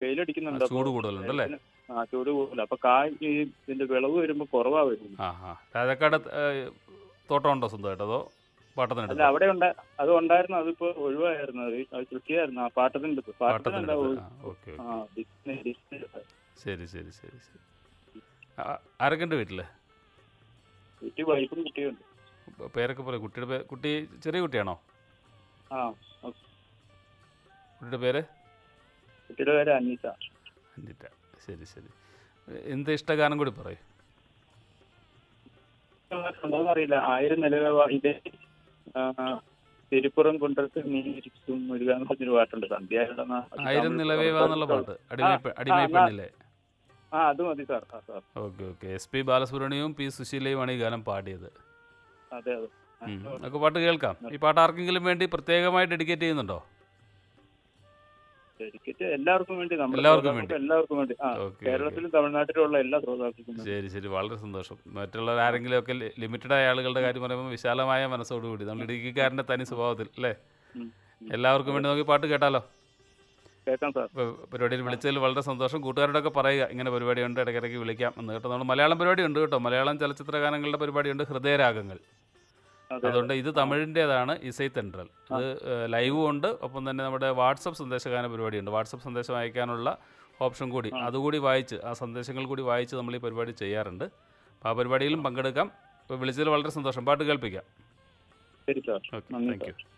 വെയിലടിക്കുന്നുണ്ട് ആ, ചൂട് കൂടുതലുണ്ട് അല്ലേ? ആ ചൂട് കൂടുതൽ അപ്പൊ കായ് ഈ ഇതിന്റെ വിളവ് വരുമ്പോ കുറവാ വരുന്നത് ആ ആ രാജാക്കാട് തോട്ടമുണ്ടോ സ്വന്തമായിട്ട് അതോ അല്ല പാട്ടത്തിനെടുത്തോ അവിടെ ഉണ്ട് അത് ഉണ്ടായിരുന്നു അതിപ്പോ ഒഴിവായിരുന്നു അത് അത് കൃഷിയായിരുന്നു ആ പാട്ടത്തിന്റെ അടുത്ത്. പാട്ടത്തിനല്ല പാട്ടത്തിനെടുത്ത് ആ ഓക്കെ ആ ഡിസ്നി- ഡിസ്നി. ശരി ശരി ശരി ശരി ആ, ആരൊക്കെ ഉണ്ട് വീട്ടിൽ വീട്ടിൽ വൈഫും കുട്ടിയുണ്ട് പേരൊക്കെ പറയും കുട്ടിയുടെ പേ കുട്ടി ചെറിയ കുട്ടിയാണോ ആ കുട്ടിയുടെ പേര് കുട്ടിയുടെ പേര് അനീസ അഞ്ചിറ്റ ശരി ശരി എന്ത് ഇഷ്ടഗാനം കൂടി പറയും ഉണ്ടോന്ന് അറിയില്ല ആയിരം നിലവ ഇത് ആ, തിരുപ്പുറം കൊണ്ടിടത്ത് നീ ഇരിക്കും മുരുക എന്ന് പറഞ്ഞൊരു പാട്ടുണ്ട് സന്ധ്യയുടെ ആയിരം നിലവേ വാ എന്നുള്ള പാട്ട് അടിമൈ പെ- അടിമൈ ആ, പെണ്ണിലെ ആ അത് മതി സാർ ആ sir okay okay S P ബാലസുബ്രഹ്മണ്യവും പി സുശീലയുമാണ് ഈ ഗാനം പാടിയത് അതെ അതെ ഉം. നമുക്ക് പാട്ട് കേൾക്കാം ഈ പാട്ട് ആർക്കെങ്കിലും വേണ്ടി പ്രത്യേകമായി ഡെഡിക്കേറ്റ് ചെയ്യുന്നുണ്ടോ ശരിക്കും എല്ലാവർക്കും വേണ്ടി നമ്മുടെ എല്ലാവർക്കും ശ്രോതാക്കൾക്ക് വേണ്ടി. എല്ലാവർക്കും വേണ്ടി ആ ഓക്കെ കേരളത്തിലും തമിഴ്നാട്ടിലും ഉള്ള എല്ലാ ശ്രോതാക്കൾക്കും വേണ്ടി. ശരി ശരി വളരെ സന്തോഷം മറ്റുള്ള ആരെങ്കിലും ഒക്കെ ലിമിറ്റഡ് ആയ ആളുകളുടെ കാര്യം പറയുമ്പോൾ വിശാലമായ മനസ്സോടുകൂടി നമ്മൾ ഇടുക്കിക്കാരൻ്റെ തനി സ്വഭാവത്തിൽ അല്ലേ ഉം. എല്ലാവർക്കും വേണ്ടി നമുക്ക് ഈ പാട്ട് കേട്ടാലോ കേൾക്കാം സാർ ഇപ്പോൾ പരിപാടിയിൽ വിളിച്ചതിൽ വളരെ സന്തോഷം കൂട്ടുകാരോടൊക്കെ പറയുക ഇങ്ങനെ പരിപാടിയുണ്ട് ഇടയ്ക്കിടയ്ക്ക് വിളിക്കാം എന്ന് കേട്ടോ നമ്മൾ മലയാളം പരിപാടി ഉണ്ട് കേട്ടോ മലയാളം ചലച്ചിത്ര ഗാനങ്ങളുടെ പരിപാടിയുണ്ട് ഹൃദയരാഗങ്ങൾ അതെ അതുകൊണ്ട് ഇത് തമിഴിൻ്റേതാണ് ഇസൈ തെൻട്രൽ ഇത് ലൈവും ഉണ്ട് ഒപ്പം തന്നെ നമ്മുടെ വാട്സപ്പ് സന്ദേശഗാന പരിപാടിയുണ്ട് വാട്സപ്പ് സന്ദേശം അയക്കാനുള്ള ഓപ്ഷൻ കൂടി അതുകൂടി വായിച്ച് ആ സന്ദേശങ്ങൾ കൂടി വായിച്ച് നമ്മൾ ഈ പരിപാടി ചെയ്യാറുണ്ട് അപ്പോൾ ആ പരിപാടിയിലും പങ്കെടുക്കാം ഇപ്പോൾ വിളിച്ചതിൽ വളരെ സന്തോഷം പാട്ട് കേൾപ്പിക്കാം ശരി സാർ ഓക്കെ നന്ദി താങ്ക് സാർ യു